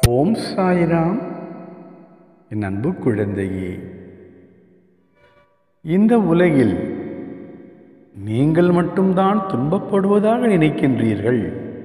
ஓம் சாய்ராம் என் அன்பு குழந்தையே இந்த உலகில் நீங்கள் மட்டும்தான் துன்பப்படுவதாக நினைக்கின்றீர்கள்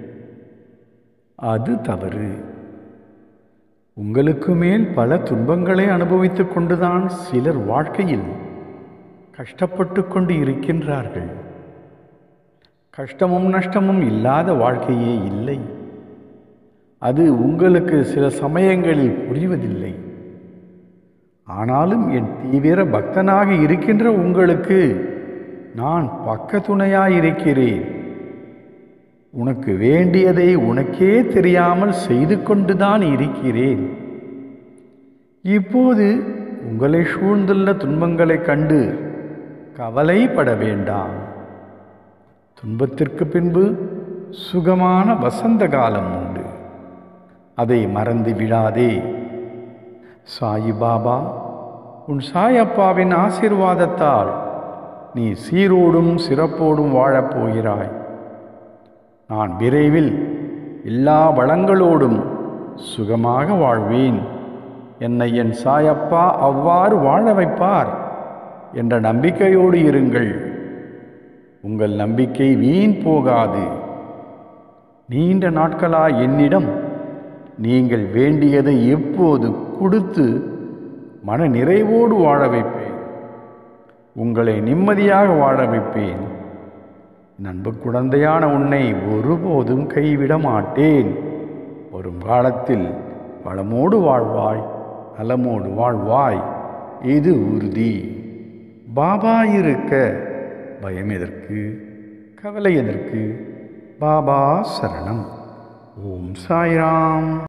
அது தவறு உங்களுக்கு மேல் பல துன்பங்களை அனுபவித்துக் கொண்டுதான் சிலர் வாழ்க்கையில் கஷ்டப்பட்டு கொண்டு இருக்கின்றார்கள் கஷ்டமும் நஷ்டமும் இல்லாத வாழ்க்கையே இல்லை அது உங்களுக்கு சில சமயங்களில் புரிவதில்லை ஆனாலும் என் தீவிர பக்தனாக இருக்கின்ற உங்களுக்கு நான் பக்க துணையாயிருக்கிறேன் உனக்கு வேண்டியதை உனக்கே தெரியாமல் செய்து கொண்டுதான் இருக்கிறேன் இப்போது உங்களை சூழ்ந்துள்ள துன்பங்களைக் கண்டு கவலைப்பட வேண்டாம் துன்பத்திற்கு பின்பு சுகமான வசந்த காலம் உண்டு அதை மறந்து விடாதே சாயிபாபா உன் சாயப்பாவின் ஆசீர்வாதத்தால் நீ சீரோடும் சிறப்போடும் வாழப்போகிறாய் நான் விரைவில் எல்லா வளங்களோடும் சுகமாக வாழ்வேன் என்னை என் சாயப்பா அவ்வாறு வாழ வைப்பார் என்ற நம்பிக்கையோடு இருங்கள் உங்கள் நம்பிக்கை வீண் போகாது நீண்ட நாட்களாய் என்னிடம் நீங்கள் வேண்டியதை எப்போது கொடுத்து மன நிறைவோடு வாழ வைப்பேன் உங்களை நிம்மதியாக வாழ வைப்பேன் நண்பு குழந்தையான உன்னை ஒருபோதும் கைவிட மாட்டேன் வரும் காலத்தில் வளமோடு வாழ்வாய் நலமோடு வாழ்வாய் இது உறுதி பாபா இருக்க பயம் எதற்கு கவலை எதற்கு பாபா சரணம் ஓம் சாய்ராம்